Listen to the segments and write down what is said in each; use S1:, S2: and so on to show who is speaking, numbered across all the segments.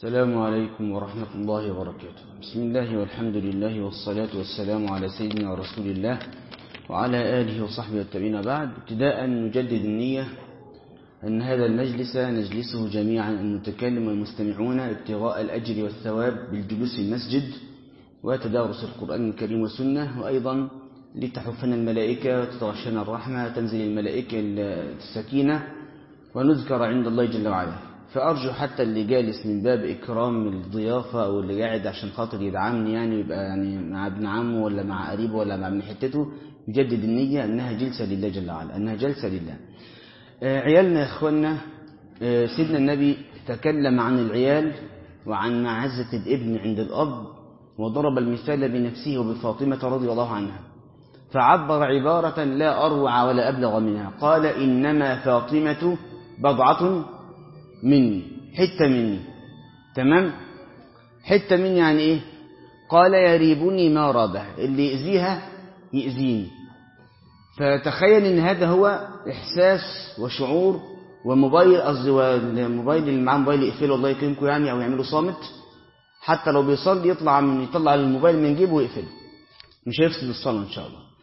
S1: السلام عليكم ورحمة الله وبركاته بسم الله والحمد لله والصلاة والسلام على سيدنا رسول الله وعلى آله وصحبه والتابعين بعد ابتداء نجدد النية أن هذا المجلس نجلسه جميعا المتكلم والمستمعون ابتغاء الأجر والثواب بالجلوس في المسجد وتدارس القرآن الكريم والسنة وأيضا لتحفنا الملائكة وتتغشنا الرحمة تنزل الملائكة السكينة ونذكر عند الله جل وعلا فأرجو حتى اللي جالس من باب إكرام الضيافة أو اللي قاعد عشان خاطر يدعمني يعني يبقى يعني مع ابن عمه ولا مع قريبه ولا مع ابن حتته يجدد النية أنها جلسة لله جل وعلا أنها جلسة لله عيالنا يا إخوانا سيدنا النبي تكلم عن العيال وعن معزة الابن عند الأب وضرب المثال بنفسه وبفاطمة رضي الله عنها فعبر عبارة لا أروع ولا أبلغ منها قال إنما فاطمة بضعة مني حتة مني تمام حتة مني يعني إيه قال يريبني ما رابه اللي يأذيها يأذيني فتخيل ان هذا هو احساس وشعور وموبايل قصدي الموبايل اللي معاه موبايل يقفله الله يكرمكم يعني او يعمله صامت حتى لو بيصلي يطلع من يطلع الموبايل من جيبه ويقفله مش هيفسد الصلاه ان شاء الله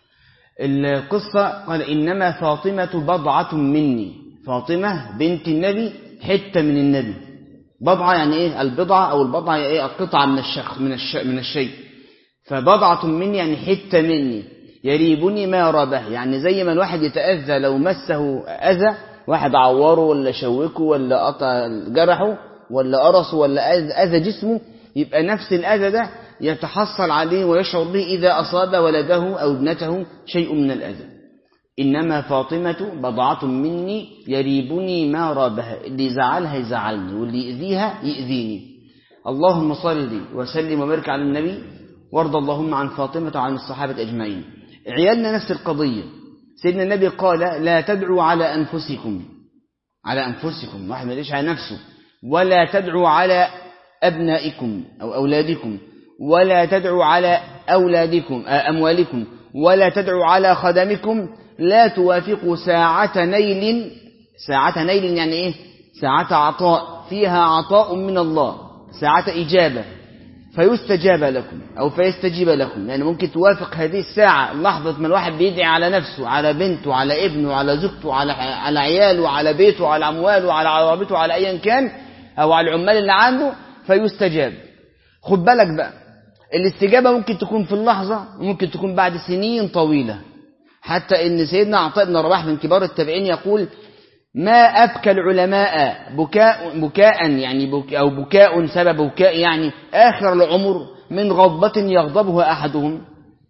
S1: القصه قال انما فاطمه بضعه مني فاطمه بنت النبي حته من النبي بضعه يعني ايه البضعه او البضعه يعني ايه القطعه من الشخص من الشيء من الشيء فبضعه مني يعني حته مني يريبني ما ربه يعني زي ما الواحد يتأذى لو مسه أذى واحد عوره ولا شوكه ولا قطع جرحه ولا قرصه ولا أذى جسمه يبقى نفس الأذى ده يتحصل عليه ويشعر به إذا أصاب ولده أو ابنته شيء من الأذى إنما فاطمة بضعة مني يريبني ما رابها اللي يزعلها يزعلني واللي يأذيها يأذيني اللهم صل وسلم وبارك على النبي وارض اللهم عن فاطمة وعن الصحابة أجمعين عيالنا نفس القضية سيدنا النبي قال لا تدعوا على أنفسكم على أنفسكم واحد ما يدعيش على نفسه ولا تدعوا على أبنائكم أو أولادكم ولا تدعوا على أولادكم أموالكم ولا تدعوا على خدمكم لا توافقوا ساعة نيل ساعة نيل يعني إيه ساعة عطاء فيها عطاء من الله ساعة إجابة فيستجاب لكم أو فيستجيب لكم يعني ممكن توافق هذه الساعة لحظة ما الواحد بيدعي على نفسه على بنته على ابنه على زوجته على على عياله على بيته على أمواله على عربته على أيا كان أو على العمال اللي عنده فيستجاب خد بالك بقى الاستجابة ممكن تكون في اللحظة وممكن تكون بعد سنين طويلة حتى إن سيدنا عطاء بن رباح من كبار التابعين يقول ما أبكى العلماء بكاء بكاء يعني بك أو بكاء سبب بكاء يعني آخر العمر من غضبة يغضبها أحدهم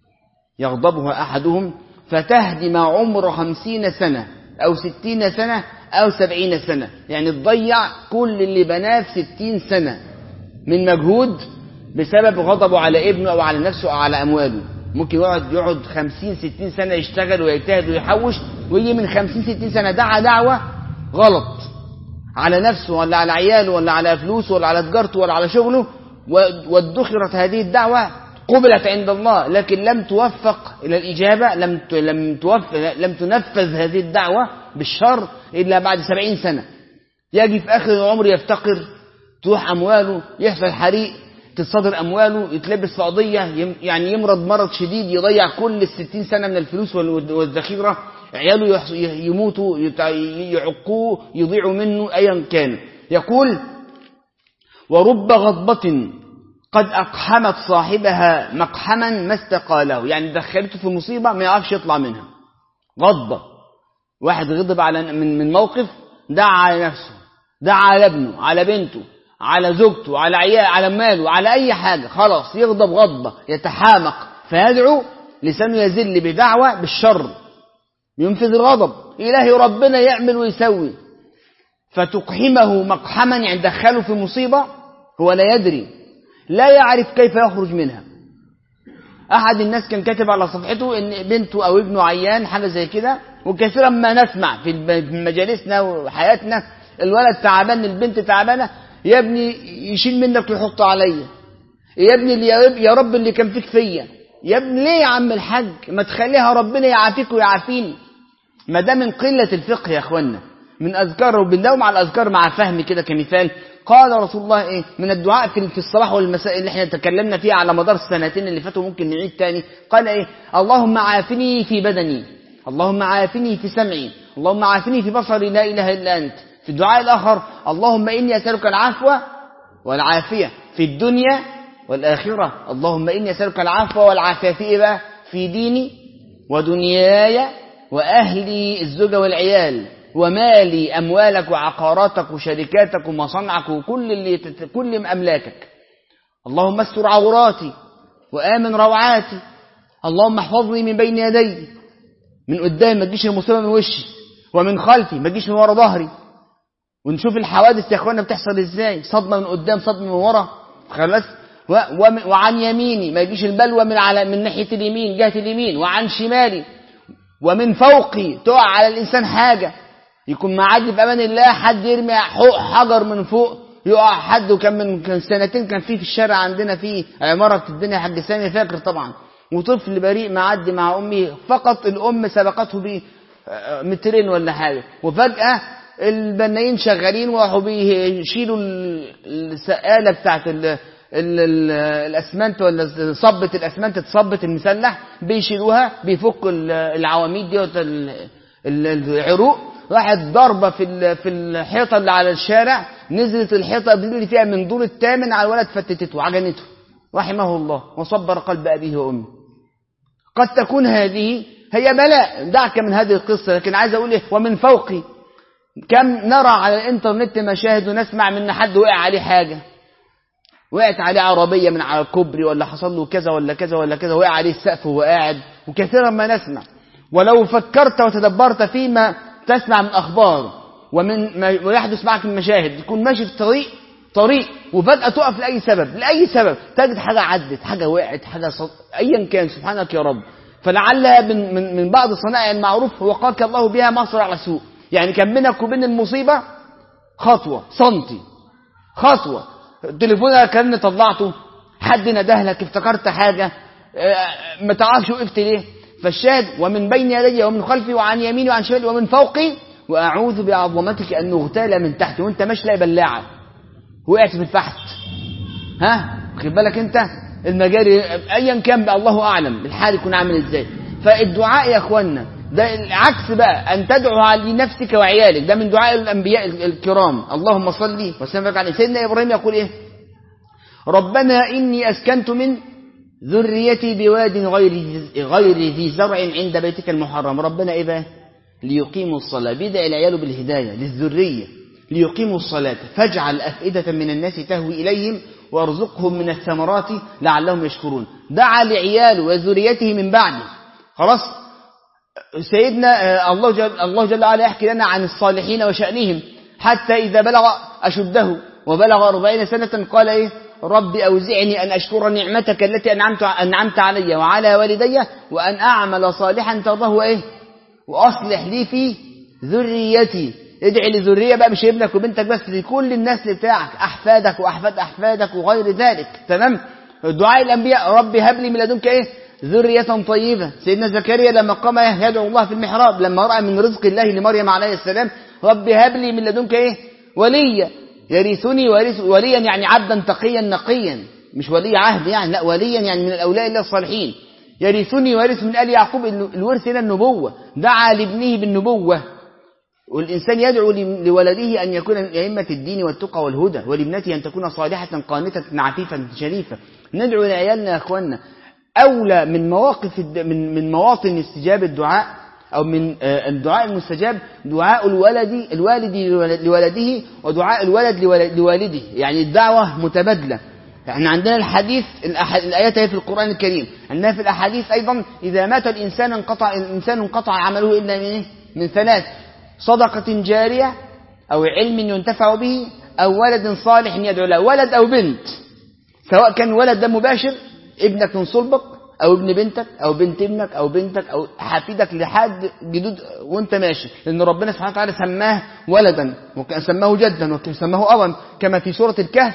S1: يغضبها أحدهم فتهدم عمر خمسين سنة أو ستين سنة أو سبعين سنة يعني تضيع كل اللي بناه في ستين سنة من مجهود بسبب غضبه على ابنه أو على نفسه أو على أمواله ممكن يقعد يقعد 50 60 سنة يشتغل ويجتهد ويحوش ويجي من 50 60 سنة دعا دعوة غلط على نفسه ولا على عياله ولا على فلوسه ولا على تجارته ولا على شغله وادخرت هذه الدعوة قبلت عند الله لكن لم توفق إلى الإجابة لم لم توفق لم تنفذ هذه الدعوة بالشر إلا بعد 70 سنة يجي في آخر العمر يفتقر تروح أمواله يحصل حريق تتصدر أمواله يتلبس في قضية يعني يمرض مرض شديد يضيع كل الستين سنة من الفلوس والذخيرة عياله يموتوا يعقوه يضيعوا منه أيا كان يقول ورب غضبة قد أقحمت صاحبها مقحما ما استقاله يعني دخلته في مصيبة ما يعرفش يطلع منها غضبة واحد غضب على من من موقف دعا على نفسه دعا على ابنه على بنته على زوجته على عيال على ماله على أي حاجة خلاص يغضب غضبة يتحامق فيدعو لسانه يزل بدعوة بالشر ينفذ الغضب إلهي ربنا يعمل ويسوي فتقحمه مقحما يعني دخله في مصيبة هو لا يدري لا يعرف كيف يخرج منها أحد الناس كان كاتب على صفحته إن بنته أو ابنه عيان حاجة زي كده وكثيرا ما نسمع في مجالسنا وحياتنا الولد تعبان البنت تعبانة يا ابني يشيل منك ويحط عليا يا ابني اللي يا رب اللي كان فيك فيا يا ابني ليه يا عم الحاج ما تخليها ربنا يعافيك ويعافيني ما ده من قلة الفقه يا اخوانا من اذكار وبنداوم على الاذكار مع فهم كده كمثال قال رسول الله إيه من الدعاء في في الصباح والمساء اللي احنا تكلمنا فيه على مدار السنتين اللي فاتوا ممكن نعيد تاني قال إيه اللهم عافني في بدني اللهم عافني في سمعي اللهم عافني في بصري لا إله إلا أنت في الدعاء الآخر اللهم إني أسألك العفو والعافية في الدنيا والآخرة اللهم إني أسألك العفو والعافية في إيه بقى في ديني ودنياي وأهلي الزوجة والعيال ومالي أموالك وعقاراتك وشركاتك ومصانعك وكل اللي تت... كل أملاكك اللهم استر عوراتي وآمن روعاتي اللهم احفظني من بين يدي من قدام ما تجيش المصيبة من وشي ومن خلفي ما تجيش من ورا ظهري ونشوف الحوادث يا اخوانا بتحصل ازاي صدمة من قدام صدمة من ورا خلاص و... و... وعن يميني ما يجيش البلوى من على من ناحية اليمين جهة اليمين وعن شمالي ومن فوقي تقع على الإنسان حاجة يكون معدي في أمان الله حد يرمي حجر من فوق يقع حد وكان من كان سنتين كان في في الشارع عندنا في عمارة الدنيا حاج سامي فاكر طبعا وطفل بريء معدي مع أمي فقط الأم سبقته ب مترين ولا حاجة وفجأة البنايين شغالين وراحوا بيشيلوا السقالة بتاعت ال ال ال الاسمنت ولا صبة الاسمنت اتصبت المسلح بيشيلوها بيفكوا العواميد دي العروق راحت ضربة في في الحيطة اللي على الشارع نزلت الحيطة اللي فيها من دور الثامن على الولد فتتته وعجنته رحمه الله وصبر قلب أبيه وأمه قد تكون هذه هي بلاء دعك من هذه القصة لكن عايز أقول إيه ومن فوقي كم نرى على الإنترنت مشاهد ونسمع من حد وقع عليه حاجة وقعت عليه عربية من على الكوبري ولا حصل له كذا ولا كذا ولا كذا وقع عليه السقف وهو قاعد وكثيرا ما نسمع ولو فكرت وتدبرت فيما تسمع من أخبار ومن ما ويحدث معك من مشاهد تكون ماشي في طريق طريق وفجأة تقف لأي سبب لأي سبب تجد حاجة عدت حاجة وقعت حاجة صد... أيا كان سبحانك يا رب فلعل من, من, من بعض صنائع المعروف وقاك الله بها مصر على سوء يعني كان بينك وبين المصيبة خطوة سنتي خطوة تليفونك كان طلعته حد ندهلك افتكرت حاجة ما تعرفش وقفت ليه فالشاهد ومن بين يدي ومن خلفي وعن يميني وعن شمالي ومن فوقي وأعوذ بعظمتك أن نغتال من تحت وانت ماشي لاقي بلاعة وقعت في الفحت ها خد بالك انت المجاري ايا كان بقى الله اعلم الحال يكون عامل ازاي فالدعاء يا اخوانا ده العكس بقى ان تدعو لنفسك وعيالك ده من دعاء الانبياء الكرام اللهم صل وسلم على سيدنا ابراهيم يقول ايه ربنا اني اسكنت من ذريتي بواد غير غير ذي زرع عند بيتك المحرم ربنا ايه بقى ليقيموا الصلاه بيدعي العيال بالهدايه للذريه ليقيموا الصلاه فاجعل افئده من الناس تهوي اليهم وارزقهم من الثمرات لعلهم يشكرون دعا لعياله وذريته من بعده خلاص سيدنا الله جل, الله جل وعلا يحكي لنا عن الصالحين وشأنهم حتى إذا بلغ أشده وبلغ أربعين سنة قال إيه رب أوزعني أن أشكر نعمتك التي أنعمت, أنعمت علي وعلى والدي وأن أعمل صالحا ترضاه إيه وأصلح لي في ذريتي ادعي لذرية بقى مش ابنك وبنتك بس لكل النسل بتاعك أحفادك وأحفاد أحفادك وغير ذلك تمام دعاء الأنبياء رب هب لي من لدنك إيه ذرية طيبة سيدنا زكريا لما قام يدعو الله في المحراب لما رأى من رزق الله لمريم عليه السلام رب هب لي من لدنك إيه وليا يرثني ورث وليا يعني عبدا تقيا نقيا مش ولي عهد يعني لا وليا يعني من الأولياء الله الصالحين يرثني ويرث من آل يعقوب الورث هنا النبوة دعا لابنه بالنبوة والإنسان يدعو لولده أن يكون من أئمة الدين والتقى والهدى ولابنته أن تكون صالحة قانتة عفيفة شريفة ندعو لعيالنا يا أخوانا أولى من مواقف من من مواطن استجابة الدعاء أو من الدعاء المستجاب دعاء الولد الوالد لولده ودعاء الولد لوالده يعني الدعوة متبادلة احنا عندنا الحديث الآيات هي في القرآن الكريم عندنا في الأحاديث أيضا إذا مات الإنسان انقطع الإنسان انقطع عمله إلا من من ثلاث صدقة جارية أو علم ينتفع به أو ولد صالح يدعو له ولد أو بنت سواء كان ولد ده مباشر ابنك من صلبك أو ابن بنتك أو بنت ابنك أو بنتك أو حفيدك لحد جدود وانت ماشي لأن ربنا سبحانه وتعالى سماه ولدا وسماه جدا وسماه أبا كما في سورة الكهف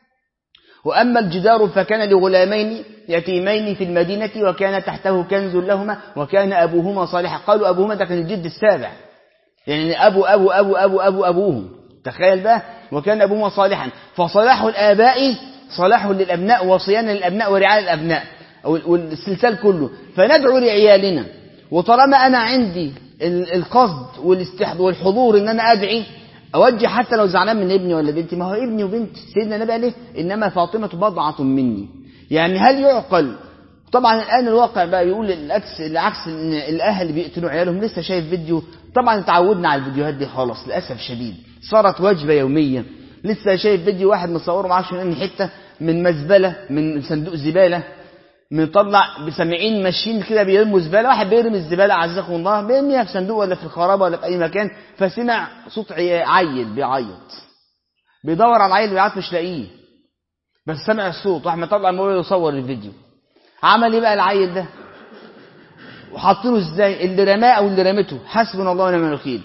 S1: وأما الجدار فكان لغلامين يتيمين في المدينة وكان تحته كنز لهما وكان أبوهما صالحا قالوا أبوهما ده كان الجد السابع يعني أبو أبو أبو أبو أبو أبوهم تخيل بقى وكان أبوهما صالحا فصلاح الآباء صلاح للأبناء وصيانة للأبناء ورعاية الأبناء والسلسال كله فندعو لعيالنا وطالما أنا عندي القصد والاستحضار والحضور إن أنا أدعي أوجه حتى لو زعلان من ابني ولا بنتي ما هو ابني وبنتي سيدنا النبي قال إيه إنما فاطمة بضعة مني يعني هل يعقل طبعا الآن الواقع بقى يقول العكس العكس إن الأهل بيقتلوا عيالهم لسه شايف فيديو طبعا اتعودنا على الفيديوهات دي خلاص للأسف شديد صارت وجبة يومية لسه شايف فيديو واحد مصوره معرفش من حتة من مزبلة من صندوق زبالة مطلع بسامعين ماشيين كده بيرموا زبالة واحد بيرمي الزبالة عزكم الله بيرميها في صندوق ولا في الخرابة ولا في أي مكان فسمع صوت عيل بيعيط بيدور على العيل بيعيط مش لاقيه بس سمع الصوت راح مطلع الموبايل وصور الفيديو عمل ايه بقى العيل ده وحاطينه ازاي اللي رماه او اللي رمته حسبنا الله ونعم الوكيل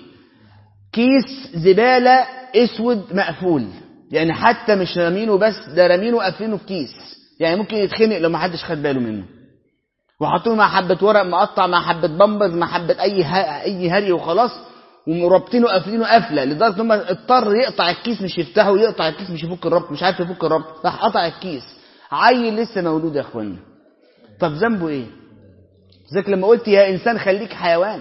S1: كيس زبالة اسود مقفول يعني حتى مش رامينه بس ده رامينه قافلينه في كيس يعني ممكن يتخنق لو ما حدش خد باله منه وحاطينه مع حبة ورق مقطع مع حبة بامبرز مع حبة أي أي هري وخلاص ومربطينه قافلينه قفلة لدرجة إن هم اضطر يقطع الكيس مش يفتحه يقطع الكيس مش يفك الربط مش عارف يفك الربط راح قطع الكيس عيل لسه مولود يا اخوانا طب ذنبه ايه؟ ذلك لما قلت يا إنسان خليك حيوان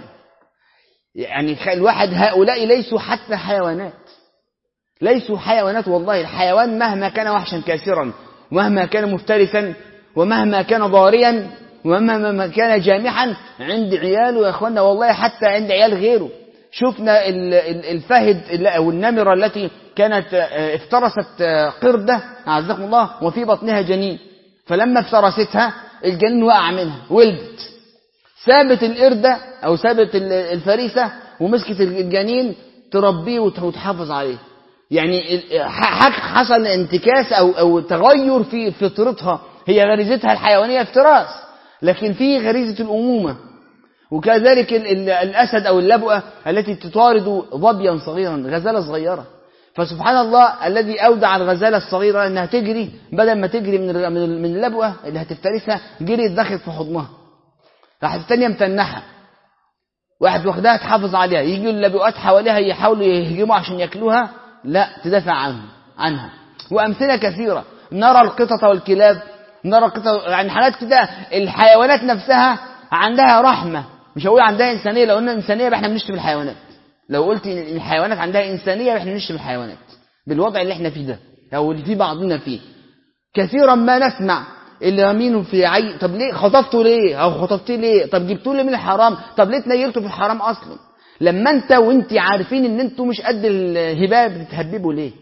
S1: يعني الواحد هؤلاء ليسوا حتى حيوانات ليسوا حيوانات والله الحيوان مهما كان وحشا كاسرا ومهما كان مفترسا ومهما كان ضاريا ومهما كان جامحا عند عياله يا اخوانا والله حتى عند عيال غيره شفنا الفهد او النمرة التي كانت افترست قردة أعزكم الله وفي بطنها جنين فلما افترستها الجنين وقع منها ولدت سابت القردة أو سابت الفريسة ومسكت الجنين تربيه وتحافظ عليه يعني حصل انتكاس أو, أو تغير في فطرتها هي غريزتها الحيوانية افتراس لكن في غريزة الأمومة وكذلك الأسد أو اللبؤة التي تطارد ظبيا صغيرا غزالة صغيرة فسبحان الله الذي أودع الغزالة الصغيرة أنها تجري بدل ما تجري من من اللبؤة اللي هتفترسها جريت دخلت في حضنها راحت الثانية متنحة واحد واخدها تحافظ عليها يجي اللبؤات حواليها يحاولوا يهجموا عشان ياكلوها لا تدافع عنهم عنها وأمثلة كثيرة نرى القطط والكلاب نرى القطط يعني حالات كده الحيوانات نفسها عندها رحمة مش هقول عندها إنسانية لو قلنا إنسانية يبقى احنا بنشتم الحيوانات لو قلت إن الحيوانات عندها إنسانية يبقى احنا بنشتم الحيوانات بالوضع اللي احنا فيه ده أو اللي في بعضنا فيه كثيرا ما نسمع اللي رامينه في عي طب ليه خطفته ليه او خطفتيه ليه طب جبتوه ليه من الحرام طب ليه تنيلته في الحرام اصلا لما انت وانت عارفين ان انتوا مش قد الهباء بتتهببوا ليه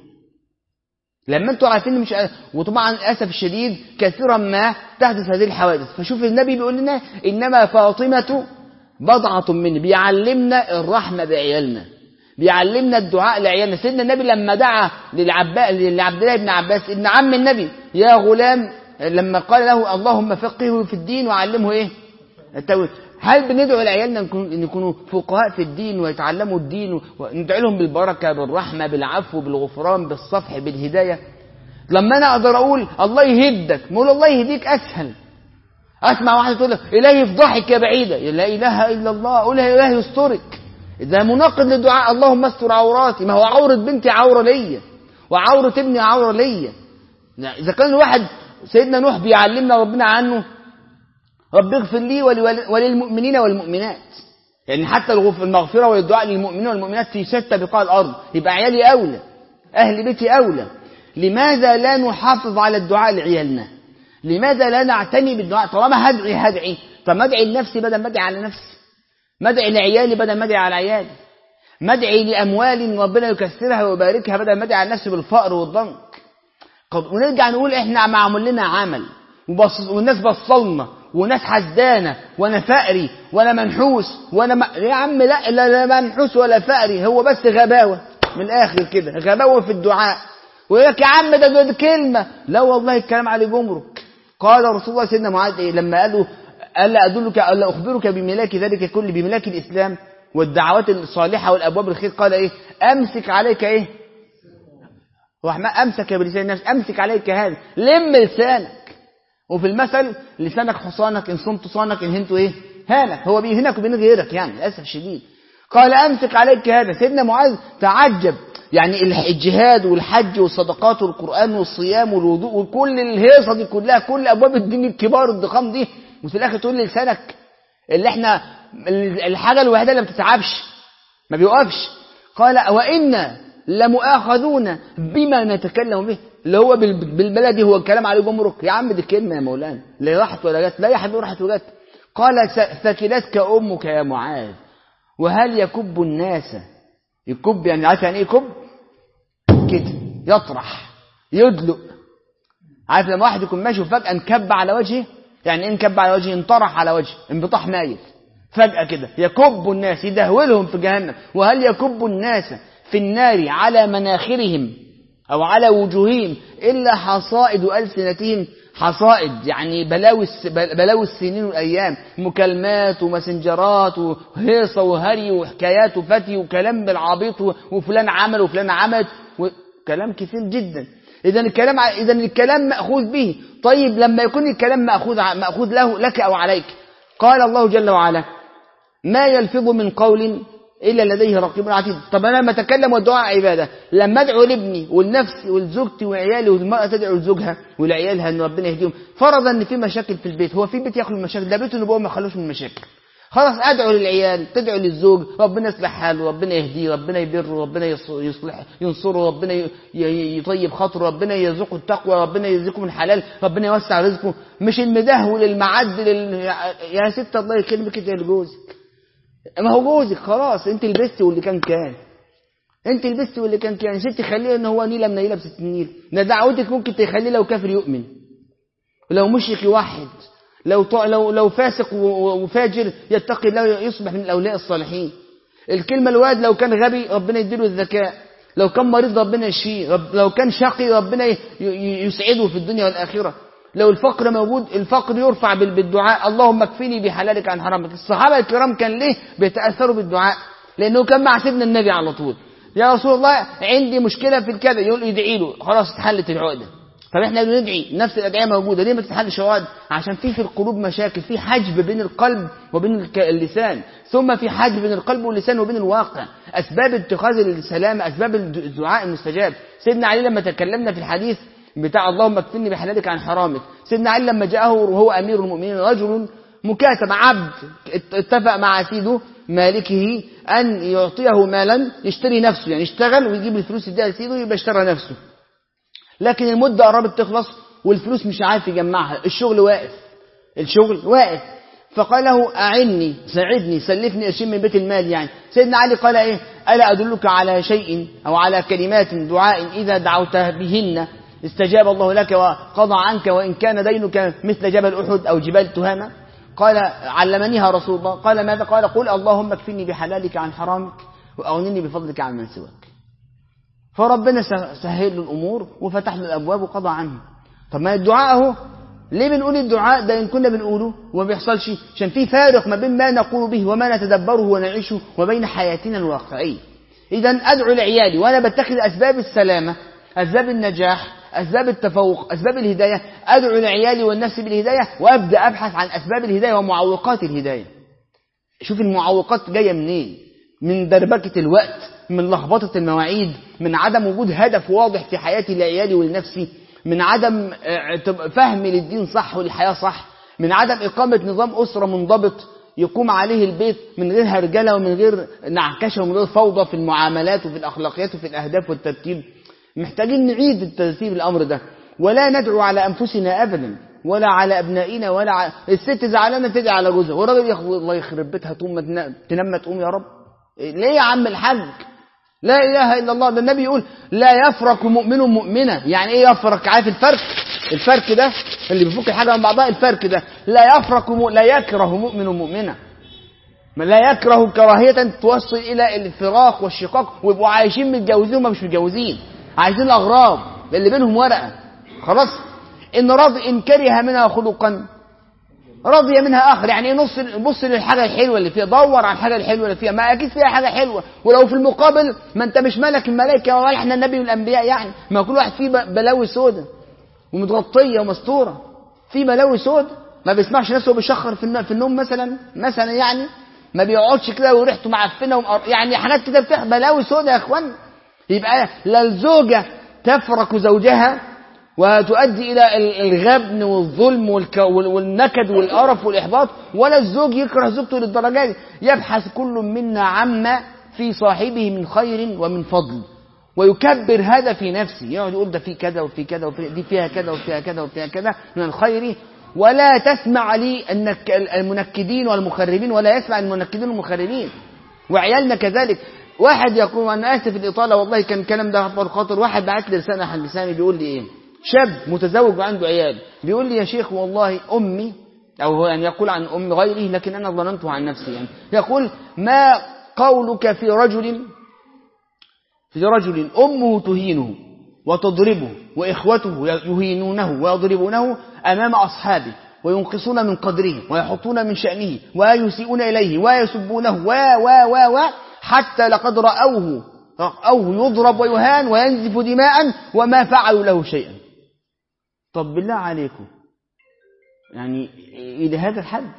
S1: لما انتوا عارفين مش قد... وطبعا للاسف الشديد كثيرا ما تحدث هذه الحوادث فشوف النبي بيقول لنا انما فاطمه بضعه مني بيعلمنا الرحمه بعيالنا بيعلمنا الدعاء لعيالنا سيدنا النبي لما دعا للعباء لعبد الله بن عباس ابن عم النبي يا غلام لما قال له اللهم فقهه في الدين وعلمه ايه التوحيد هل بندعو لعيالنا ان يكونوا فقهاء في الدين ويتعلموا الدين وندعو لهم بالبركه بالرحمه بالعفو بالغفران بالصفح بالهدايه لما انا اقدر اقول الله يهدك نقول الله يهديك اسهل اسمع واحده تقول الهي يفضحك يا بعيده لا اله الا الله قولها يا الهي يسترك ده مناقض للدعاء اللهم استر عوراتي ما هو عوره بنتي عوره ليا وعوره ابني عوره ليا اذا كان الواحد سيدنا نوح بيعلمنا ربنا عنه رب اغفر لي وللمؤمنين والمؤمنات يعني حتى المغفرة والدعاء للمؤمنين والمؤمنات في ستة بقاع الأرض يبقى عيالي أولى أهل بيتي أولى لماذا لا نحافظ على الدعاء لعيالنا لماذا لا نعتني بالدعاء طالما هدعي هدعي طب ما ادعي لنفسي بدل ما ادعي على نفسي ما ادعي لعيالي بدل ما ادعي على عيالي ما ادعي لأموال ربنا يكثرها ويباركها بدل ما ادعي على نفسي بالفقر والضنك ونرجع نقول احنا معمول لنا عمل وبص والناس بصلنا وناس حسدانة وانا فقري وانا منحوس وانا م... يا عم لا لا, لا منحوس ولا فقري هو بس غباوة من الاخر كده غباوة في الدعاء ويقول لك يا عم ده, ده كلمة لا والله الكلام عليه جمرك قال رسول الله سيدنا معاذ إيه لما قالوا ألا أدلك ألا أخبرك بملاك ذلك كل بملاك الإسلام والدعوات الصالحة والأبواب الخير قال إيه أمسك عليك إيه رحمة أمسك بلسان النفس أمسك عليك هذا لم لسانك وفي المثل لسانك حصانك إن صمت صانك إن هنت إيه هانك هو بيهنك وبين غيرك يعني للأسف شديد قال أمسك عليك هذا سيدنا معاذ تعجب يعني الجهاد والحج والصدقات والقرآن والصيام والوضوء وكل الهيصة دي كلها كل أبواب الدين الكبار الضخام دي وفي الآخر تقول لي لسانك اللي احنا الحاجة الوحيدة اللي ما بتتعبش ما بيوقفش قال وإنا لمؤاخذون بما نتكلم به اللي هو بالبلدي هو الكلام عليه جمرك يا عم دي كلمة يا مولانا لا راحت ولا جت لا يا حبيبي راحت وجت قال ثكلتك أمك يا معاذ وهل يكب الناس يكب يعني عارف يعني ايه يكب كده يطرح يدلق عارف لما واحد يكون ماشي وفجأة انكب على وجهه يعني ايه انكب على وجهه انطرح على وجهه انبطاح مايل فجأة كده يكب الناس يدهولهم في جهنم وهل يكب الناس في النار على مناخرهم أو على وجوههم إلا حصائد ألسنتهم حصائد يعني بلاوي بلاوي السنين والأيام مكالمات ومسنجرات وهيصة وهري وحكايات وفتي وكلام بالعبيط وفلان عمل وفلان عمل وكلام كثير جدا إذا الكلام إذا الكلام مأخوذ به طيب لما يكون الكلام مأخوذ مأخوذ له لك أو عليك قال الله جل وعلا ما يلفظ من قول إلا لديه رقيب عتيد طب أنا لما أتكلم والدعاء عبادة لما أدعو لابني والنفس ولزوجتي وعيالي والمرأة تدعو لزوجها ولعيالها أن ربنا يهديهم فرض أن في مشاكل في البيت هو في بيت يخلو من مشاكل ده بيت النبوة ما يخلوش من مشاكل خلاص أدعو للعيال تدعو للزوج ربنا يصلح حاله ربنا يهديه ربنا يبره ربنا يصلح ينصره ربنا يطيب خاطره ربنا يرزقه التقوى ربنا يرزقه من حلال ربنا يوسع رزقه مش المدهول المعدل يا ست الله يكلمك كده لجوزك ما هو جوزك خلاص انت لبست واللي كان كان انت لبست واللي كان كان ست خليه ان هو نيله منيله بست النيل ده دعوتك ممكن تخليه لو كافر يؤمن ولو مشرك يوحد لو لو لو فاسق وفاجر يتقي الله يصبح من الاولياء الصالحين الكلمه الواد لو كان غبي ربنا يديله الذكاء لو كان مريض ربنا يشفيه لو كان شقي ربنا يسعده في الدنيا والاخره لو الفقر موجود الفقر يرفع بالدعاء اللهم اكفني بحلالك عن حرامك الصحابة الكرام كان ليه بيتأثروا بالدعاء لأنه كان مع سيدنا النبي على طول يا رسول الله عندي مشكلة في الكذا يقول يدعي له خلاص اتحلت العقدة طب احنا بندعي نفس الأدعية موجودة ليه ما تتحلش عقد عشان في في القلوب مشاكل في حجب بين القلب وبين اللسان ثم في حجب بين القلب واللسان وبين الواقع أسباب اتخاذ السلام أسباب الدعاء المستجاب سيدنا علي لما تكلمنا في الحديث بتاع اللهم اكفني بحلالك عن حرامك سيدنا علي لما جاءه وهو أمير المؤمنين رجل مكاتب عبد اتفق مع سيده مالكه أن يعطيه مالا يشتري نفسه يعني يشتغل ويجيب الفلوس يديها لسيده يبقى اشترى نفسه لكن المدة قربت تخلص والفلوس مش عارف يجمعها الشغل واقف الشغل واقف فقال له أعني ساعدني سلفني قرشين من بيت المال يعني سيدنا علي قال إيه ألا أدلك على شيء أو على كلمات دعاء إذا دعوت بهن استجاب الله لك وقضى عنك وإن كان دينك مثل جبل أحد أو جبال تهامة قال علمنيها رسول الله قال ماذا قال قل اللهم اكفني بحلالك عن حرامك وأغنني بفضلك عن من سواك فربنا سهل له الأمور وفتح له الأبواب وقضى عنه طب ما الدعاء اهو ليه بنقول الدعاء ده إن كنا بنقوله وما بيحصلش عشان في فارق ما بين ما نقول به وما نتدبره ونعيشه وبين حياتنا الواقعية إذا أدعو لعيالي وأنا بتخذ أسباب السلامة أسباب النجاح أسباب التفوق أسباب الهداية أدعو لعيالي والنفس بالهداية وأبدأ أبحث عن أسباب الهداية ومعوقات الهداية شوف المعوقات جاية منين من دربكة الوقت من لخبطة المواعيد من عدم وجود هدف واضح في حياتي لعيالي ولنفسي من عدم فهم للدين صح وللحياة صح من عدم إقامة نظام أسرة منضبط يقوم عليه البيت من غير هرجلة ومن غير نعكشة ومن غير فوضى في المعاملات وفي الأخلاقيات وفي الأهداف والترتيب محتاجين نعيد الترتيب الأمر ده ولا ندعو على أنفسنا أبدا ولا على أبنائنا ولا على الست زعلانة تدعي على جوزها والراجل ياخد الله يخرب بيتها تقوم تنام تقوم يا رب ليه يا عم الحاج لا إله إلا الله ده النبي يقول لا يفرق مؤمن مؤمنة يعني إيه يفرق عارف الفرق الفرق ده اللي بيفك الحاجة من بعضها الفرق ده لا يفرق م... لا يكره مؤمن مؤمنة لا يكره كراهية توصل إلى الفراق والشقاق ويبقوا عايشين متجوزين وما مش متجوزين عايزين الأغراض اللي بينهم ورقة خلاص إن رضي إن كره منها خلقا رضي منها آخر يعني نص بص للحاجة الحلوة اللي فيها دور على الحاجة الحلوة اللي فيها ما أكيد فيها حاجة حلوة ولو في المقابل ما أنت مش ملك الملائكة ولا إحنا النبي والأنبياء يعني ما كل واحد فيه بلاوي سودة ومتغطية ومستورة في بلاوي سودة ما بيسمعش نفسه بيشخر في النوم مثلا مثلا يعني ما بيقعدش كده وريحته معفنه ومقر... يعني حاجات كده بتاع بلاوي سودة يا اخوان يبقى لا الزوجة تفرك زوجها وتؤدي إلى الغبن والظلم والنكد والقرف والإحباط ولا الزوج يكره زوجته للدرجة دي يبحث كل منا عما في صاحبه من خير ومن فضل ويكبر هذا في نفسه يقعد يقول ده في كذا وفي كذا وفي دي فيها كذا وفيها كذا وفيها كذا من الخير ولا تسمع لي النك المنكدين والمخربين ولا يسمع المنكدين والمخربين وعيالنا كذلك واحد يقول انا اسف الاطاله والله كان الكلام ده خطر خاطر واحد بعت لي رساله على لساني بيقول لي ايه شاب متزوج وعنده عيال بيقول لي يا شيخ والله امي او هو يعني يقول عن ام غيره لكن انا ظننته عن نفسي يعني يقول ما قولك في رجل في رجل امه تهينه وتضربه واخوته يهينونه ويضربونه امام اصحابه وينقصون من قدره ويحطون من شأنه ويسيئون إليه ويسبونه و و و و حتى لقد رأوه رأوه يضرب ويهان وينزف دماء وما فعلوا له شيئا طب بالله عليكم يعني إلى هذا الحد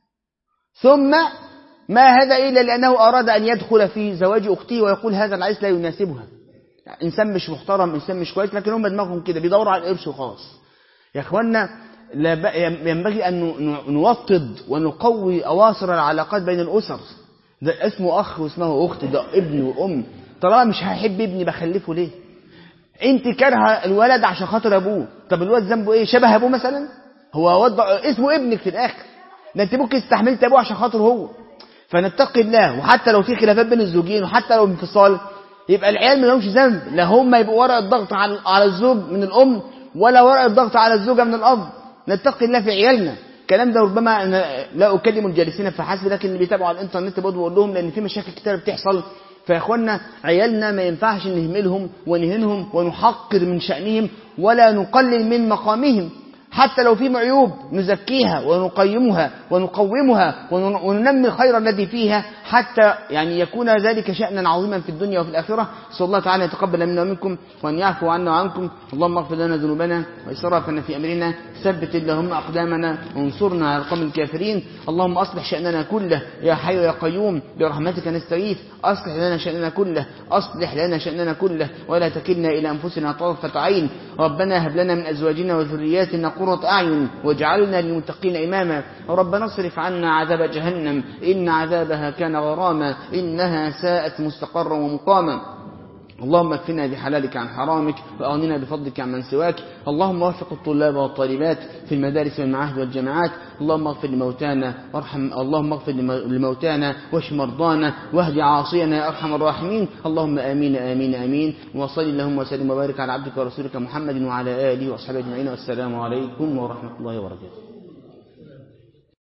S1: ثم ما هذا إلا لأنه أراد أن يدخل في زواج أخته ويقول هذا العريس لا يناسبها إنسان مش محترم إنسان مش كويس لكن هم دماغهم كده بيدوروا على القرش وخلاص يا إخوانا ينبغي أن نوطد ونقوي أواصر العلاقات بين الأسر ده اسمه أخ واسمه أخت ده ابن وأم طالما مش هحب ابني بخلفه ليه انت كارهه الولد عشان خاطر ابوه طب الولد ذنبه ايه شبه ابوه مثلا هو وضع اسمه ابنك في الاخر ده انت ممكن استحملت ابوه عشان خاطر هو فنتقي الله وحتى لو في خلافات بين الزوجين وحتى لو انفصال يبقى العيال ما لهمش ذنب لا هم يبقوا ورقه ضغط على على الزوج من الام ولا ورقه ضغط على الزوجه من الاب نتقي الله في عيالنا الكلام ده ربما أنا لا أكلم الجالسين فحسب لكن اللي بيتابعوا على الإنترنت برضه بقول لهم لأن في مشاكل كتير بتحصل فيا إخوانا عيالنا ما ينفعش نهملهم ونهنهم ونحقر من شأنهم ولا نقلل من مقامهم حتى لو في عيوب نزكيها ونقيمها ونقومها وننمي الخير الذي فيها حتى يعني يكون ذلك شأنا عظيما في الدنيا وفي الآخرة صلى الله تعالى يتقبل منا ومنكم وأن يعفو عنا وعنكم اللهم اغفر لنا ذنوبنا وإسرافنا في أمرنا ثبت اللهم أقدامنا وانصرنا على القوم الكافرين اللهم أصلح شأننا كله يا حي يا قيوم برحمتك نستغيث أصلح لنا شأننا كله أصلح لنا شأننا كله ولا تكلنا إلى أنفسنا طرفة عين ربنا هب لنا من أزواجنا وذرياتنا قرة أعين واجعلنا للمتقين إماما ربنا اصرف عنا عذاب جهنم إن عذابها كان غراما إنها ساءت مستقرا ومقاما اللهم اكفنا بحلالك عن حرامك وأغننا بفضلك عن من سواك اللهم وفق الطلاب والطالبات في المدارس والمعاهد والجامعات اللهم اغفر لموتانا وارحم اللهم اغفر لموتانا واشف مرضانا واهد عاصينا يا ارحم الراحمين اللهم امين امين امين وصل اللهم وسلم وبارك على عبدك ورسولك محمد وعلى اله واصحابه اجمعين والسلام عليكم ورحمه الله وبركاته